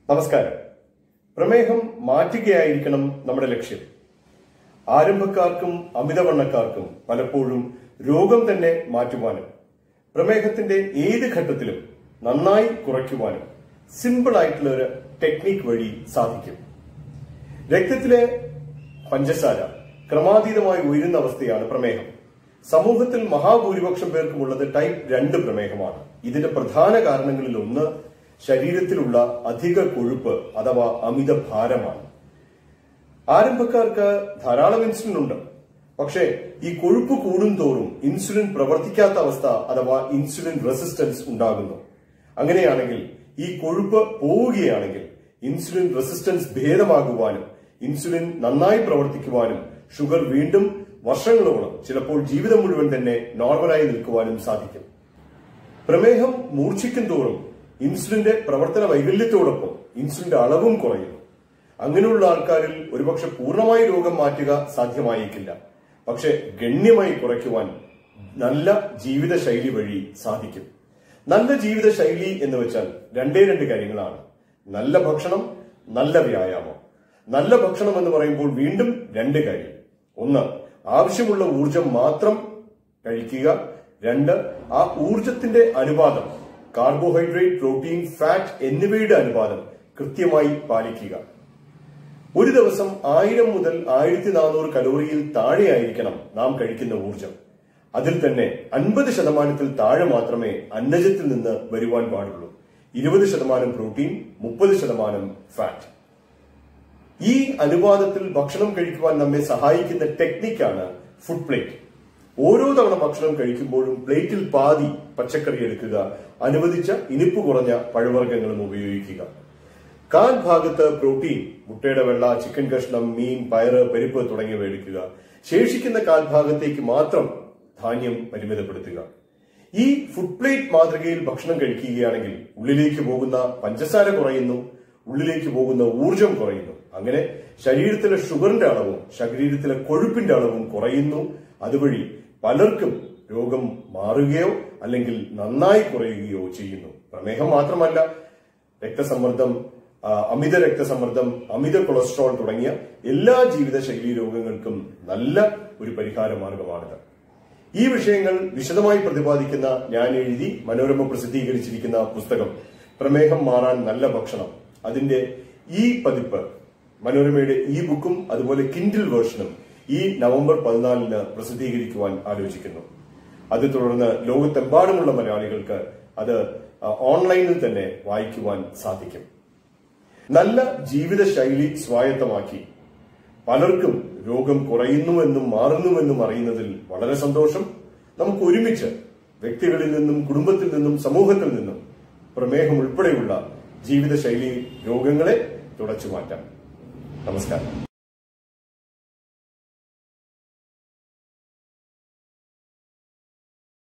നമസ്കാരം പ്രമേഹം മാറ്റുകയായിരിക്കണം നമ്മുടെ ലക്ഷ്യം ആരംഭക്കാർക്കും അമിതവണ്ണക്കാർക്കും പലപ്പോഴും രോഗം തന്നെ മാറ്റുവാനും പ്രമേഹത്തിന്റെ ഏത് ഘട്ടത്തിലും നന്നായി കുറയ്ക്കുവാനും സിമ്പിൾ ആയിട്ടുള്ള ഒരു ടെക്നിക് വഴി സാധിക്കും രക്തത്തിലെ പഞ്ചസാര ക്രമാതീതമായി ഉയരുന്ന അവസ്ഥയാണ് പ്രമേഹം സമൂഹത്തിൽ മഹാഭൂരിപക്ഷം പേർക്കുമുള്ളത് ടൈപ്പ് രണ്ട് പ്രമേഹമാണ് ഇതിന്റെ പ്രധാന കാരണങ്ങളിൽ ഒന്ന് ശരീരത്തിലുള്ള അധിക കൊഴുപ്പ് അഥവാ അമിത ഭാരമാണ് ആരംഭക്കാർക്ക് ധാരാളം ഇൻസുലിൻ ഉണ്ട് പക്ഷേ ഈ കൊഴുപ്പ് കൂടുന്തോറും ഇൻസുലിൻ പ്രവർത്തിക്കാത്ത അവസ്ഥ അഥവാ ഇൻസുലിൻ റെസിസ്റ്റൻസ് ഉണ്ടാകുന്നു അങ്ങനെയാണെങ്കിൽ ഈ കൊഴുപ്പ് പോവുകയാണെങ്കിൽ ഇൻസുലിൻ റെസിസ്റ്റൻസ് ഭേദമാകുവാനും ഇൻസുലിൻ നന്നായി പ്രവർത്തിക്കുവാനും ഷുഗർ വീണ്ടും വർഷങ്ങളോളം ചിലപ്പോൾ ജീവിതം മുഴുവൻ തന്നെ നോർമലായി നിൽക്കുവാനും സാധിക്കും പ്രമേഹം മൂർച്ഛിക്കും തോറും ഇൻസുലിന്റെ പ്രവർത്തന വൈകല്യത്തോടൊപ്പം ഇൻസുലിന്റെ അളവും കുറയുന്നു അങ്ങനെയുള്ള ആൾക്കാരിൽ ഒരുപക്ഷെ പൂർണ്ണമായി രോഗം മാറ്റുക സാധ്യമായേക്കില്ല പക്ഷെ ഗണ്യമായി കുറയ്ക്കുവാൻ നല്ല ജീവിതശൈലി വഴി സാധിക്കും നല്ല ജീവിതശൈലി എന്ന് വെച്ചാൽ രണ്ടേ രണ്ട് കാര്യങ്ങളാണ് നല്ല ഭക്ഷണം നല്ല വ്യായാമം നല്ല ഭക്ഷണം എന്ന് പറയുമ്പോൾ വീണ്ടും രണ്ട് കാര്യം ഒന്ന് ആവശ്യമുള്ള ഊർജം മാത്രം കഴിക്കുക രണ്ട് ആ ഊർജത്തിന്റെ അനുപാതം കാർബോഹൈഡ്രേറ്റ് പ്രോട്ടീൻ ഫാറ്റ് എന്നിവയുടെ അനുപാതം കൃത്യമായി പാലിക്കുക ഒരു ദിവസം ആയിരം മുതൽ ആയിരത്തി നാനൂറ് കലോറിയിൽ താഴെയായിരിക്കണം നാം കഴിക്കുന്ന ഊർജം അതിൽ തന്നെ അൻപത് ശതമാനത്തിൽ താഴെ മാത്രമേ അന്നജത്തിൽ നിന്ന് വരുവാൻ പാടുള്ളൂ ഇരുപത് ശതമാനം പ്രോട്ടീൻ മുപ്പത് ശതമാനം ഫാറ്റ് ഈ അനുപാതത്തിൽ ഭക്ഷണം കഴിക്കുവാൻ നമ്മെ സഹായിക്കുന്ന ടെക്നിക്കാണ് ഫുഡ് പ്ലേറ്റ് ഓരോ തവണ ഭക്ഷണം കഴിക്കുമ്പോഴും പ്ലേറ്റിൽ പാതി പച്ചക്കറി എടുക്കുക അനുവദിച്ച ഇനിപ്പ് കുറഞ്ഞ പഴവർഗ്ഗങ്ങളും ഉപയോഗിക്കുക കാൽ ഭാഗത്ത് പ്രോട്ടീൻ മുട്ടയുടെ വെള്ള ചിക്കൻ കഷ്ണം മീൻ പയറ് പരിപ്പ് തുടങ്ങിയവ എടുക്കുക ശേഷിക്കുന്ന കാൽ ഭാഗത്തേക്ക് മാത്രം ധാന്യം പരിമിതപ്പെടുത്തുക ഈ ഫുഡ് പ്ലേറ്റ് മാതൃകയിൽ ഭക്ഷണം കഴിക്കുകയാണെങ്കിൽ ഉള്ളിലേക്ക് പോകുന്ന പഞ്ചസാര കുറയുന്നു ഉള്ളിലേക്ക് പോകുന്ന ഊർജം കുറയുന്നു അങ്ങനെ ശരീരത്തിലെ ഷുഗറിന്റെ അളവും ശരീരത്തിലെ കൊഴുപ്പിന്റെ അളവും കുറയുന്നു അതുവഴി പലർക്കും രോഗം മാറുകയോ അല്ലെങ്കിൽ നന്നായി കുറയുകയോ ചെയ്യുന്നു പ്രമേഹം മാത്രമല്ല രക്തസമ്മർദ്ദം ആ, അമിത രക്തസമ്മർദ്ദം അമിത കൊളസ്ട്രോൾ തുടങ്ങിയ എല്ലാ ജീവിതശൈലി രോഗങ്ങൾക്കും നല്ല ഒരു പരിഹാര മാർഗമാണിത് ഈ വിഷയങ്ങൾ വിശദമായി പ്രതിപാദിക്കുന്ന ഞാൻ എഴുതി മനോരമ പ്രസിദ്ധീകരിച്ചിരിക്കുന്ന പുസ്തകം പ്രമേഹം മാറാൻ നല്ല ഭക്ഷണം അതിന്റെ ഈ പതിപ്പ് മനോരമയുടെ ഈ ബുക്കും അതുപോലെ കിൻഡിൽ വേർഷനും ഈ നവംബർ പതിനാലിന് പ്രസിദ്ധീകരിക്കുവാൻ ആലോചിക്കുന്നു അത് തുടർന്ന് ലോകത്തെമ്പാടുമുള്ള മലയാളികൾക്ക് അത് ആ, ഓൺലൈനിൽ തന്നെ വായിക്കുവാൻ സാധിക്കും നല്ല ജീവിതശൈലി സ്വായത്തമാക്കി പലർക്കും രോഗം കുറയുന്നുവെന്നും മാറുന്നുവെന്നും അറിയുന്നതിൽ വളരെ സന്തോഷം നമുക്ക് ഒരുമിച്ച് വ്യക്തികളിൽ നിന്നും കുടുംബത്തിൽ നിന്നും സമൂഹത്തിൽ നിന്നും പ്രമേഹം ഉൾപ്പെടെയുള്ള ജീവിതശൈലി രോഗങ്ങളെ തുടച്ചു മാറ്റാം നമസ്കാരം